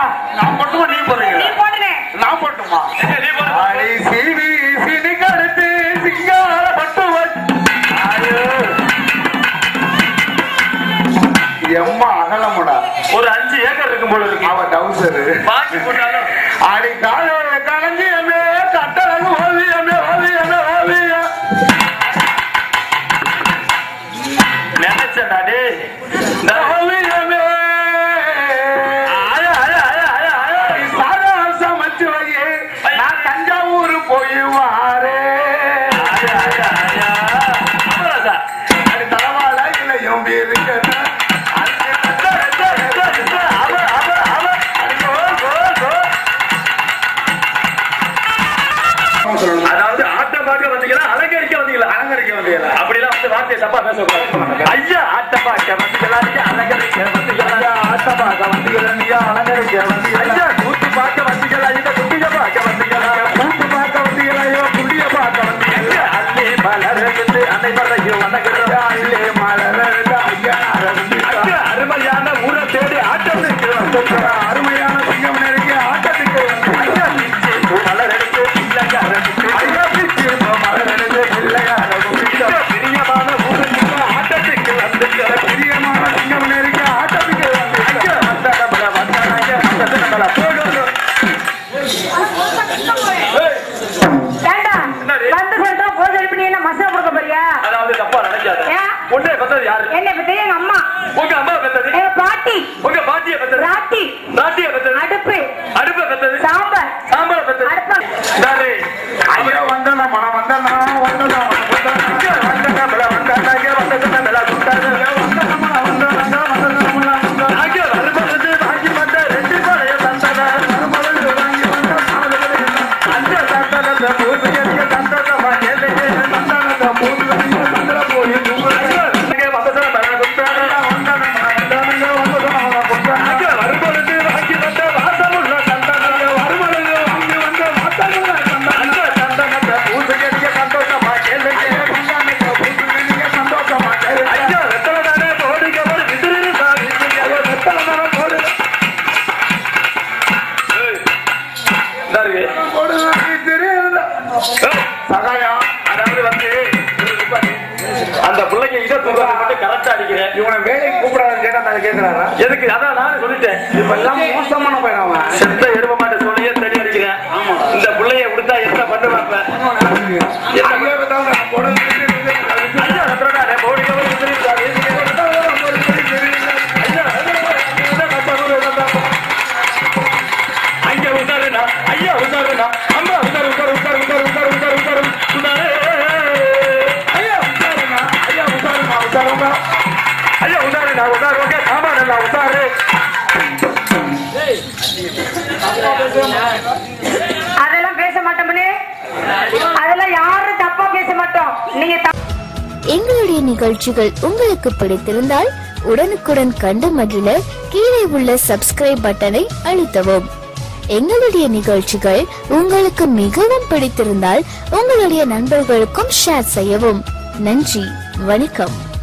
நான் போட்டுமா நீ நீ போடுறீங்க போடுனே நான் போட்டுமா நீ போடு. ஆடி சீவி சினிகடுத்து சிங்கார பட்டு ஐயோ எம்மா அகலமுடா ஒரு அஞ்சு ஏக்கர் இருக்கும் போல இருக்கு அவ டவுசரு பாக்கி போட்டாலும் ஆடி காலையில களஞ்சியமே கட்டழகு ஓவியமே ஓவியமே ஓவியம் நினைச்சேன்டா டேய் இந்த ஓவியமே ஆயா, ஆயா, ஆயா, ஆயா, ஆயா. சாதம் சமைச்சு வை நான் தஞ்சாவூர் போய் வாரே ஆயா, ஆயா, ஆயா. அமராசா. அது தலவாழ இளையும் இருக்கணும் அவ, அவ, அவ. கோல், கோல், கோல். அதாவது ஆட்டம் பார்க்க வந்தீங்களா அலங்கரிக்க வந்தீங்களா அலங்கரிக்க வந்தீங்களா? அப்படிலாம் வந்து வார்த்தையை தப்பா பேசக்கூடாது ஐயா ஆட்டம் பார்க்க வந்தீங்களா ஐயா அலங்கரிக்க வந்தீங்களா ஐயா, ஆட்ட பார்க்க வந்தீங்களா, நீயா அலங்கரிக்க வந்தீங்களா? ஐயா கூத்து பார்க்க வந்தீங்களா இந்த குட்டிய பார்க்க வந்தீங்களா கூத்து பார்க்க வந்தீங்களா, ஐயோ, புள்ளிய பார்க்க வந்தீங்களா? ஐயா அல்லே மலர்ந்து அனைவரையும் வணங்குறோம் ஐயா, இல்லே மலரடா, ஐயா, அரவிந்தா. ஐயா அருமையான ஊரை தேடி ஆட்டம் இருக்கிறோம் அருமையான சிங்கம் நெருங்கி ஆட்டத்துக்கு வந்து ஐயா பிச்சு பூ மலர் எடுத்து இல்லைங்க அரவிந்து ஐயா, பிச்சு மலரடா, பிள்ளையா, அரவிந்தா. பிரியமான ஊருக்கு ஆட்டத்துக்கு வந்துக்கிறோம் பிரியமான சிங்கம் நெருங்கி ஆட்டத்துக்கு வந்து ஐயா வந்தனமல வந்தனாங்க வந்தனமல போகணும் ஏண்டா என்னடி? வந்து சொல்லிட்டா போக எழுப்பி நீ என்ன மசாலா கொடுக்க போறியா அதாவது தப்பா நினைக்காத ஏன்? உன்னை பெத்தது யாரு என்னை பத்தி எங்க அம்மா உங்க அம்மா பெத்தது எங்க பாட்டி உங்க பாட்டிய பெத்தது ராட்டி நாட்டிய பெத்தது அடுப்பு அடுப்ப பெத்தது சாம்பார் சாம்பார பெத்தது அடுப்பா நானே ஐயா, வந்தனா, மனம் வந்தனா, வந்தனா, மனம் வந்தனா. வந்தனமல வந்தனாங்க வந்தனமல குட்டாங்க வந்தனா, வந்தனா, வந்தனா, வந்தனா. நாங்க வரும்போது வாங்கி வந்த ரெண்டு பழைய தந்தன மறுமலர்ந்து வாங்கி வந்த சாதனை அந்த தந்தனத்தை பூசி எறிய தந்தனமா கேளுங்க வந்தனத்தை போட்டு வாங்கி வந்தன போய் தூங்குறாங்க. நாங்க வந்தனமல குட்டாங்க வந்தனமா, வந்தனங்க, வந்தனமா, கொண்டாங்க. நாங்க வரும்பொழுது வாங்கி வந்த வாசமுள்ள தந்தனங்க மறுமலர்ந்து வாங்கி வந்த மத்தவங்கள கண்டாங்க. அந்த தந்தனத்தை பூசி எறிய சந்தோஷமா கேளுங்க வந்தனத்தை போட்டு நீங்க சந்தோஷமா கேளுங்க. ஐயா வெத்தலை தானே போடுங்க ஒரு விசிறி சாமி வெத்தலை தானே போடுங்க ஏய், இந்தா இருக்கு. போடுங்க, தெரியல. ஏய், சகாயம் அதாவது வந்து அந்த பிள்ளைங்க இதை தூக்கத்தை மட்டும் கரெக்டா அடிக்கிறேன் இவனை வேலைக்கு கூப்பிடாத கேட்டா நான் கேட்கிறாரா எதுக்கு அதான் நான் சொல்லிட்டேன் இப்ப எல்லாம் மோசமான பையன் அவன் செத்த எரும மாட்ட சொல்லியே தடி அடிக்கிறேன் இந்த பிள்ளைய கொடுத்தா என்ன பண்ணுவாங்க அங்கே விட்டாங்க, நான் போடுறது தெரியல. ஐயா வெத்தலை போடுங்க ஒரு விசிறி சாமி ஐயா ஐயா உட்காருண்ணா ஐயா உட்காருண்ணா அம்மா உட்காரு உட்காரு உட்காரு உட்காரு உட்காரு உட்காரு உட்காரு உட்காரு ஐயா, உட்காருங்க. ஐயா, உட்காருங்க, உட்காருங்க. ஐயா உட்காருண்ணா உட்காரு ஓகே சாமான் உட்காரு அதெல்லாம் பேச மாட்டோம்னே அதெல்லாம் யாரும் தப்பா பேச மாட்டோம் நீங்க தப்பா எங்களுடைய நிகழ்ச்சிகள் உங்களுக்கு பிடித்திருந்தால் உடனுக்குடன் கண்டு மகிழ கீழே உள்ள சப்ஸ்கிரைப் பட்டனை அழுத்தவும் எங்களுடைய நிகழ்ச்சிகள் உங்களுக்கு மிகவும் பிடித்திருந்தால் உங்களுடைய நண்பர்களுக்கும் ஷேர் செய்யவும் நன்றி வணக்கம்